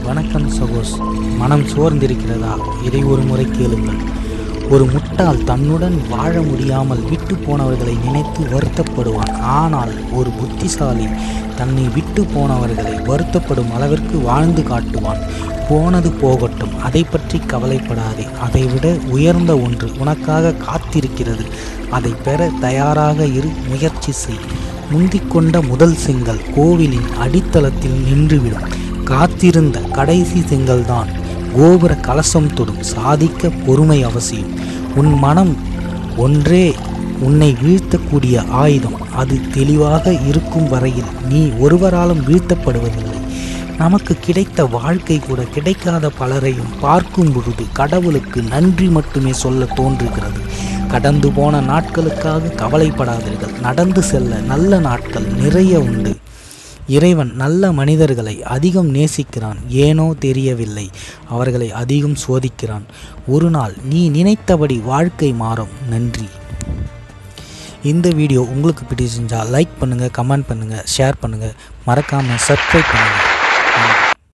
வணக்கம் சகோஸ் மனம் சோர்ந்திருக்கிறதா இதை ஒரு முறை கேளுங்கள் ஒரு முட்டாள் தன்னுடன் வாழ முடியாமல் விட்டு போனவர்களை நினைத்து வருத்தப்படுவான் ஆனால் ஒரு புத்திசாலி தன்னை விட்டு போனவர்களை வருத்தப்படும் அளவிற்கு வாழ்ந்து காட்டுவான் போனது போகட்டும் அதை பற்றி கவலைப்படாதே அதைவிட உயர்ந்த ஒன்று உனக்காக காத்திருக்கிறது அதை பெற தயாராக இரு முயற்சி செய் முந்திக்கொண்ட முதல் செங்கல் கோவிலின் அடித்தளத்தில் நின்றுவிடும் காத்திருந்த கடைசி செங்கல்தான் கோபுர கலசம் தொடும் சாதிக்க பொறுமை அவசியம் உன் மனம் ஒன்றே உன்னை வீழ்த்தக்கூடிய ஆயுதம் அது தெளிவாக இருக்கும் வரையில் நீ ஒருவராலும் வீழ்த்தப்படுவதில்லை நமக்கு கிடைத்த வாழ்க்கை கூட கிடைக்காத பலரையும் பார்க்கும் பொழுது கடவுளுக்கு நன்றி மட்டுமே சொல்ல தோன்றுகிறது கடந்து போன நாட்களுக்காக கவலைப்படாதீர்கள் நடந்து செல்ல நல்ல நாட்கள் நிறைய உண்டு இறைவன் நல்ல மனிதர்களை அதிகம் நேசிக்கிறான் ஏனோ தெரியவில்லை அவர்களை அதிகம் சோதிக்கிறான் ஒரு நாள் நீ நினைத்தபடி வாழ்க்கை மாறும் நன்றி இந்த வீடியோ உங்களுக்கு பிடிச்சிருந்தா லைக் பண்ணுங்கள் கமெண்ட் பண்ணுங்கள் ஷேர் பண்ணுங்கள் மறக்காமல் சப்ஸ்கிரைப் பண்ணுங்கள்